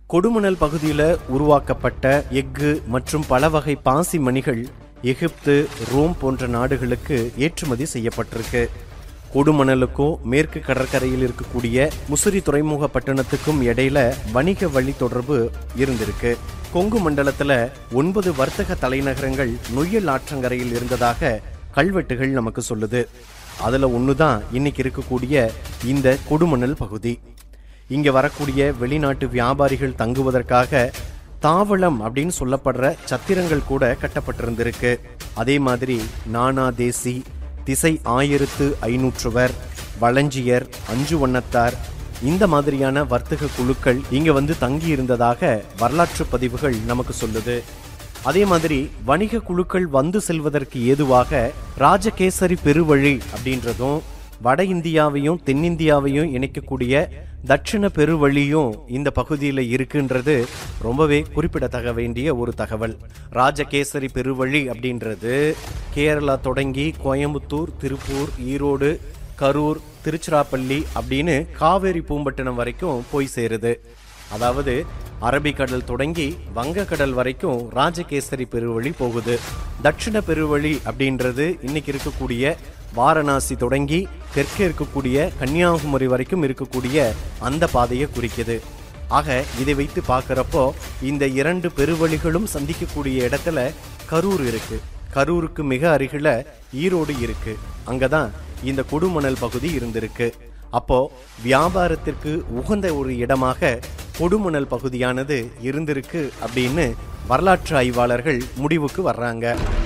கொடுமணல் பகுதியில் உருவாக்கப்பட்ட எஃகு மற்றும் பல வகை பாசி மணிகள் எகிப்து ரோம் போன்ற நாடுகளுக்கு ஏற்றுமதி செய்யப்பட்டிருக்கு கொடுமணலுக்கும் மேற்கு கடற்கரையில் இருக்கக்கூடிய முசிறி துறைமுக பட்டணத்துக்கும் இடையில வணிக வழி தொடர்பு இருந்திருக்கு கொங்கு மண்டலத்துல ஒன்பது வர்த்தக தலைநகரங்கள் நொய்யல் ஆற்றங்கரையில் இருந்ததாக கல்வெட்டுகள் நமக்கு சொல்லுது அதுல ஒண்ணுதான் இன்னைக்கு இருக்கக்கூடிய இந்த கொடுமணல் பகுதி இங்க வரக்கூடிய வெளிநாட்டு வியாபாரிகள் தங்குவதற்காக தாவளம் அப்படின்னு சொல்லப்படுற சத்திரங்கள் கூட கட்டப்பட்டிருந்திருக்கு அதே மாதிரி நானா தேசி திசை ஆயிரத்து ஐநூற்றுவர் வளஞ்சியர் அஞ்சு வண்ணத்தார் இந்த மாதிரியான வர்த்தக குழுக்கள் இங்க வந்து தங்கி இருந்ததாக வரலாற்று பதிவுகள் நமக்கு சொல்லுது அதே மாதிரி வணிக குழுக்கள் வந்து செல்வதற்கு ஏதுவாக ராஜகேசரி பெருவழி அப்படின்றதும் வட இந்தியாவையும் தென்னிந்தியாவையும் இணைக்கக்கூடிய தட்சிண பெருவழியும் இந்த பகுதியில் இருக்குன்றது ரொம்பவே குறிப்பிடத்தக வேண்டிய ஒரு தகவல் ராஜகேசரி பெருவழி அப்படின்றது கேரளா தொடங்கி கோயம்புத்தூர் திருப்பூர் ஈரோடு கரூர் திருச்சிராப்பள்ளி அப்படின்னு காவேரி பூம்பட்டினம் வரைக்கும் போய் சேருது அதாவது அரபிக்கடல் தொடங்கி வங்கக்கடல் வரைக்கும் ராஜகேசரி பெருவழி போகுது தட்சிண பெருவழி அப்படின்றது இன்னைக்கு இருக்கக்கூடிய வாரணாசி தொடங்கி தெற்கே இருக்கக்கூடிய கன்னியாகுமரி வரைக்கும் இருக்கக்கூடிய அந்த பாதையை குறிக்குது ஆக இதை வைத்து பார்க்கறப்போ இந்த இரண்டு பெருவழிகளும் சந்திக்கக்கூடிய இடத்துல கரூர் இருக்கு கரூருக்கு மிக அருகில ஈரோடு இருக்கு அங்கதான் இந்த கொடுமணல் பகுதி இருந்திருக்கு அப்போ வியாபாரத்திற்கு உகந்த ஒரு இடமாக கொடுமணல் பகுதியானது இருந்திருக்கு அப்படின்னு வரலாற்று ஆய்வாளர்கள் முடிவுக்கு வர்றாங்க